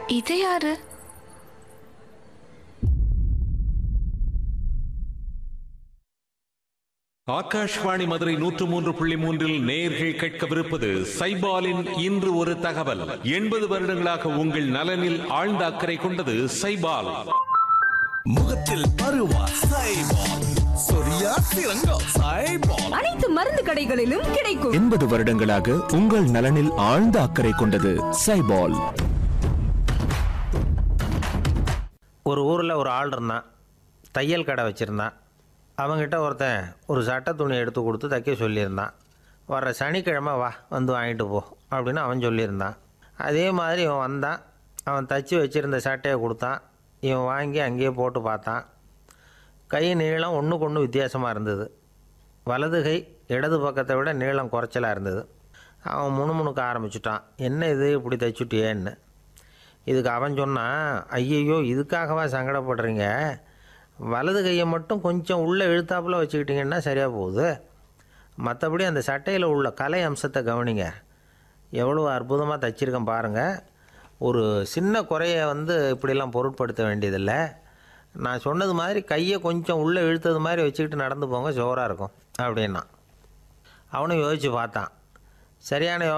இது யாரு ஆகாஷ்வாணி மதுரை நூற்று மூன்று புள்ளி மூன்றில் நேயர்கள் கேட்கவிருப்பது சைபாலின் இன்று ஒரு தகவல் எண்பது வருடங்களாக உங்கள் நலனில் ஆழ்ந்த அக்கறை கொண்டது சைபால் முகத்தில் பருவா சைபால் சொரியா சிறங்கா சைபால் அனைத்து மருந்து கடைகளிலும் கிடைக்கும் எண்பது வருடங்களாக உங்கள் நலனில் ஆழ்ந்த அக்கறை கொண்டது சைபால் ஒரு ஊரில் ஒரு ஆள் இருந்தான் தையல் கடை வச்சுருந்தான் அவங்ககிட்ட ஒருத்தன் ஒரு சட்டை துணி எடுத்து கொடுத்து தைக்க சொல்லியிருந்தான் வர்ற சனிக்கிழமை வா வந்து வாங்கிட்டு போ அப்படின்னு அவன் சொல்லியிருந்தான் அதே மாதிரி இவன் வந்தான் அவன் தச்சு வச்சுருந்த சட்டையை கொடுத்தான் இவன் வாங்கி அங்கேயே போட்டு பார்த்தான் கை நீளம் ஒன்றுக்கு ஒன்று வித்தியாசமாக இருந்தது வலது கை இடது பக்கத்தை விட நீளம் குறைச்சலாக இருந்தது அவன் முணுமுணுக்க ஆரம்பிச்சிட்டான் என்ன இது இப்படி தைச்சுட்டியேன்னு இதுக்கு அவன் சொன்னான் ஐயையோ இதுக்காகவா சங்கடப்படுறீங்க வலது கையை மட்டும் கொஞ்சம் உள்ளே இழுத்தாப்புல வச்சுக்கிட்டிங்கன்னா சரியாக போகுது மற்றபடி அந்த சட்டையில் உள்ள கலை அம்சத்தை கவனிங்க எவ்வளோ அற்புதமாக தைச்சிருக்கேன் பாருங்கள் ஒரு சின்ன குறைய வந்து இப்படிலாம் பொருட்படுத்த வேண்டியதில்லை நான் சொன்னது மாதிரி கையை கொஞ்சம் உள்ளே இழுத்தது மாதிரி வச்சுக்கிட்டு நடந்து போங்க ஜோராக இருக்கும் அப்படின்னா அவனும் யோசித்து பார்த்தான் சரியான